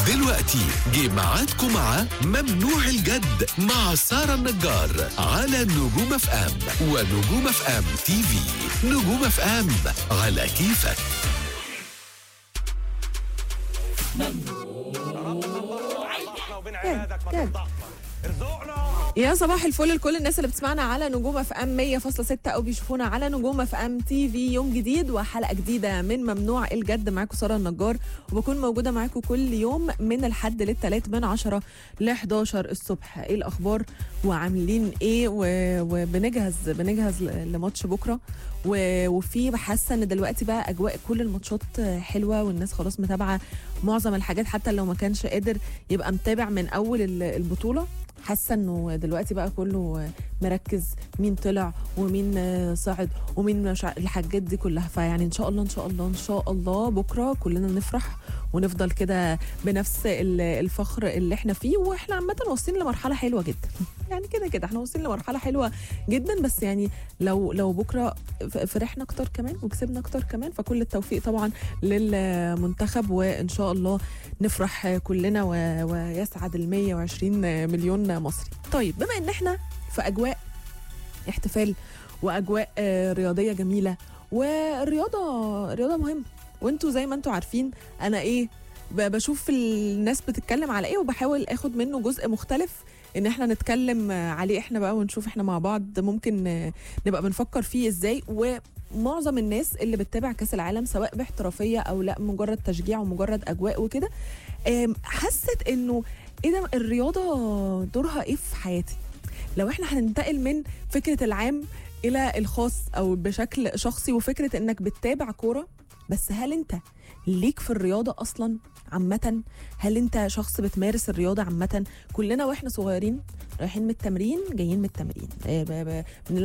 دلوقتي جه ميعادكم مع ممنوع الجد مع سارة النجار على نجوم اف ام ونجوم اف ام تي في نجوم اف ام على كيفك وبين عبادك ما كان. تفضحنا ارزقنا يا صباح الفل لكل الناس اللي بتسمعنا على نجوم اف ام 100.6 او بيشوفونا على نجوم اف ام تي في يوم جديد وحلقه جديده من ممنوع الجد معاكم ساره النجار وبكون موجوده معاكم كل يوم من الحد للثلاث من 10 ل 11 الصبح ايه الاخبار وعاملين ايه و- وبنجهز بنجهز ل- لماتش بكره و- وفي حاسه ان دلوقتي بقى اجواء كل الماتشات حلوه والناس خلاص متابعه معظم الحاجات حتى لو ما كانش قادر يبقى متابع من اول ال- البطوله حاسه انه دلوقتي بقى كله مركز مين طلع ومين صعد ومين مش ع- الحاجات دي كلها فيعني ان شاء الله ان شاء الله ان شاء الله بكره كلنا نفرح ونفضل كده بنفس ال- الفخر اللي احنا فيه واحنا عامه واصلين لمرحله حلوه جدا يعني كده كده احنا واصلين لمرحله حلوه جدا بس يعني لو لو بكره ف- فرحنا اكتر كمان وكسبنا اكتر كمان فكل التوفيق طبعا للمنتخب وان شاء الله نفرح كلنا و- ويسعد ال 120 مليون مصري طيب بما ان احنا في اجواء احتفال واجواء آه، رياضيه جميله والرياضه رياضه مهمه وانتوا زي ما انتوا عارفين انا ايه ب- بشوف الناس بتتكلم على ايه وبحاول اخد منه جزء مختلف ان احنا نتكلم آه، عليه احنا بقى ونشوف احنا مع بعض ممكن آه، نبقى بنفكر فيه ازاي ومعظم الناس اللي بتتابع كاس العالم سواء باحترافيه او لا مجرد تشجيع ومجرد اجواء وكده آم، حست انه ايه ده الرياضه دورها ايه في حياتي لو احنا هننتقل من فكره العام الى الخاص او بشكل شخصي وفكره انك بتتابع كوره بس هل انت ليك في الرياضه اصلا عامه هل انت شخص بتمارس الرياضه عامه كلنا واحنا صغيرين رايحين من التمرين جايين من التمرين آه، ب- ب- بنلعب